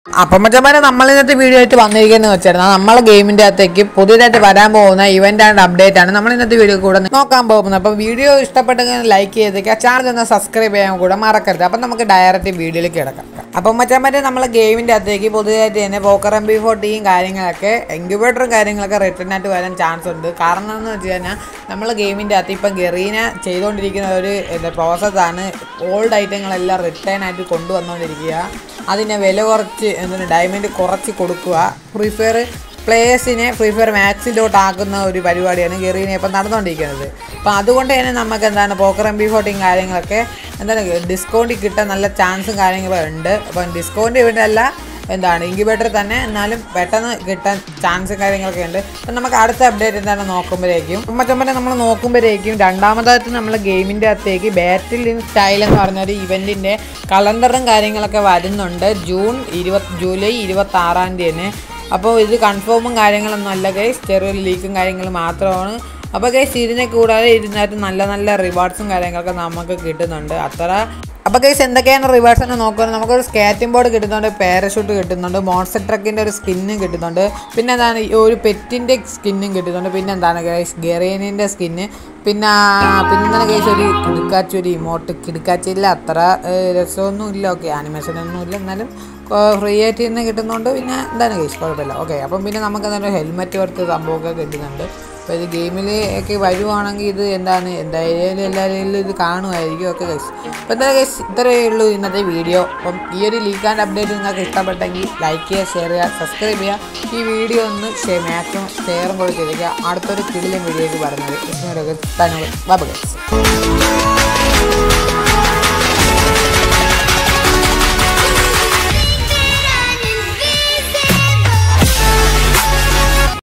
അപ്പം മച്ചന്മാരെ നമ്മൾ ഇന്നത്തെ വീഡിയോ ആയിട്ട് വന്നിരിക്കുന്നത് വെച്ചാൽ നമ്മളെ ഗെയിമിന്റെ അകത്തേക്ക് പുതിയതായിട്ട് വരാൻ പോകുന്ന ഇവന്റ് ആൻഡ് അപ്ഡേറ്റ് ആണ് നമ്മൾ ഇന്നത്തെ വീഡിയോ കൂടെ നോക്കാൻ പോകുന്നത് അപ്പോൾ വീഡിയോ ഇഷ്ടപ്പെട്ടെങ്കിൽ ലൈക്ക് ചെയ്തേക്കുക ചാനൽ ഒന്ന് സബ്സ്ക്രൈബ് ചെയ്യാൻ കൂടെ മറക്കരുത് അപ്പം നമുക്ക് ഡയറക്റ്റ് വീഡിയോയിലേക്ക് കിടക്കാം അപ്പം മച്ചന്മാരെ നമ്മളെ ഗെയിമിന്റെ അകത്തേക്ക് പുതിയതായിട്ട് തന്നെ പോക്കർ എം ബി ഫോർട്ടിയും കാര്യങ്ങളൊക്കെ ഇൻക്യുബേറ്ററും കാര്യങ്ങളൊക്കെ റിട്ടേൺ ആയിട്ട് വരാൻ ചാൻസ് ഉണ്ട് കാരണം എന്ന് വെച്ച് കഴിഞ്ഞാൽ നമ്മൾ ഗെയിമിന്റെ അകത്ത് ഇപ്പം ഗെറീന ചെയ്തുകൊണ്ടിരിക്കുന്ന ഒരു എന്താ പ്രോസസ്സാണ് ഓൾഡ് ഐറ്റങ്ങളെല്ലാം റിട്ടേൺ ആയിട്ട് കൊണ്ടുവന്നുകൊണ്ടിരിക്കുക അതിനെ വില കുറച്ച് എന്താണ് ഡയമണ്ട് കുറച്ച് കൊടുക്കുക ഫ്രീ ഫയർ പ്ലേയേഴ്സിനെ ഫ്രീ ഫയർ മാക്സിലോട്ട് ആക്കുന്ന ഒരു പരിപാടിയാണ് ഗെറീനെ ഇപ്പം നടന്നുകൊണ്ടിരിക്കുന്നത് അപ്പം അതുകൊണ്ട് തന്നെ നമുക്ക് എന്താണ് പോക്കർ എം ബി ഫോർട്ടിയും കാര്യങ്ങളൊക്കെ എന്താണ് ഡിസ്കൗണ്ടിൽ കിട്ടാൻ നല്ല ചാൻസും കാര്യങ്ങളും ഉണ്ട് അപ്പം ഡിസ്കൗണ്ട് ഇവിടെ അല്ല എന്താണ് ഇൻക്യുബേറ്റർ തന്നെ എന്നാലും പെട്ടെന്ന് കിട്ടാൻ ചാൻസും കാര്യങ്ങളൊക്കെ ഉണ്ട് അപ്പം നമുക്ക് അടുത്ത അപ്ഡേറ്റ് എന്താണ് നോക്കുമ്പോഴേക്കും മറ്റൊമ്പനെ നമ്മൾ നോക്കുമ്പോഴേക്കും രണ്ടാമതായിട്ട് നമ്മൾ ഗെയിമിൻ്റെ അകത്തേക്ക് ബാറ്റിൽ ഇൻ സ്റ്റൈൽ എന്ന് പറഞ്ഞ ഒരു ഇവൻറ്റിൻ്റെ കലണ്ടറും കാര്യങ്ങളൊക്കെ വരുന്നുണ്ട് ജൂൺ ഇരുപത് ജൂലൈ ഇരുപത്തി ആറാം തീയതി അപ്പോൾ ഇത് കൺഫേമും കാര്യങ്ങളൊന്നും അല്ല ഗൈസ് ചെറിയൊരു ലീക്കും കാര്യങ്ങളും മാത്രമാണ് അപ്പോൾ ഗൈസ് ഇതിനെ കൂടാതെ ഇതിനകത്ത് നല്ല നല്ല റിവാർഡ്സും കാര്യങ്ങളൊക്കെ നമുക്ക് കിട്ടുന്നുണ്ട് അത്ര അപ്പോൾ ഗൈസ് എന്തൊക്കെയാണ് റിവേഴ്സ് എന്ന് നോക്കുന്നത് നമുക്കൊരു സ്കേറ്റിംഗ് ബോർഡ് കിട്ടുന്നുണ്ട് പാരഷൂട്ട് കിട്ടുന്നുണ്ട് മോൺസ്റ്റർ ട്രക്കിൻ്റെ ഒരു സ്കിന്നും കിട്ടുന്നുണ്ട് പിന്നെ എന്താണ് ഈ ഒരു പെറ്റിൻ്റെ സ്കിന്നും കിട്ടുന്നുണ്ട് പിന്നെ എന്താണ് ഗൈസ് ഗെറേനിൻ്റെ സ്കിന്ന് പിന്നെ പിന്നെ എന്താണ് ഗൈസ് ഒരു കിടുക്കാച്ചി ഒരു ഇമോട്ട് കിടുക്കാച്ചില്ല അത്ര ഏഹ്, രസമൊന്നും ഇല്ല ഓക്കെ ആനിമേഷനൊന്നും ഇല്ല എന്നാലും ഫ്രീ ആയിട്ട് തന്നെ കിട്ടുന്നുണ്ട് പിന്നെ എന്താണ് ഗൈസ് കുഴപ്പമില്ല ഓക്കെ അപ്പം പിന്നെ നമുക്ക് എന്താണ് ഹെൽമെറ്റ് പോലത്തെ സംഭവമൊക്കെ കിട്ടുന്നുണ്ട് അപ്പോൾ ഇത് ഗെയിമിൽ ഒക്കെ വരുവാണെങ്കിൽ ഇത് എന്താണ് എന്തായാലും എല്ലാവരും ഇത് കാണുമായിരിക്കും ഒക്കെ ഗൈസ് അപ്പോൾ എന്താ ഗൈസ് ഇത്രയേ ഉള്ളൂ ഇന്നത്തെ വീഡിയോ അപ്പം ഈ ഒരു ലീക്ക് ആൻഡ് അപ്ഡേറ്റ് നിങ്ങൾക്ക് ഇഷ്ടപ്പെട്ടെങ്കിൽ ലൈക്ക് ചെയ്യുക ഷെയർ ചെയ്യുക സബ്സ്ക്രൈബ് ചെയ്യുക ഈ വീഡിയോ ഒന്ന് ഷെയർ മാക്സിമം ഷെയറും കൂടി ചെയ്തേക്കുക അടുത്തൊരു കിടിലൻ വീഡിയോയ്ക്ക് പറഞ്ഞത് തന്നെ ബാബ ഗൈസ്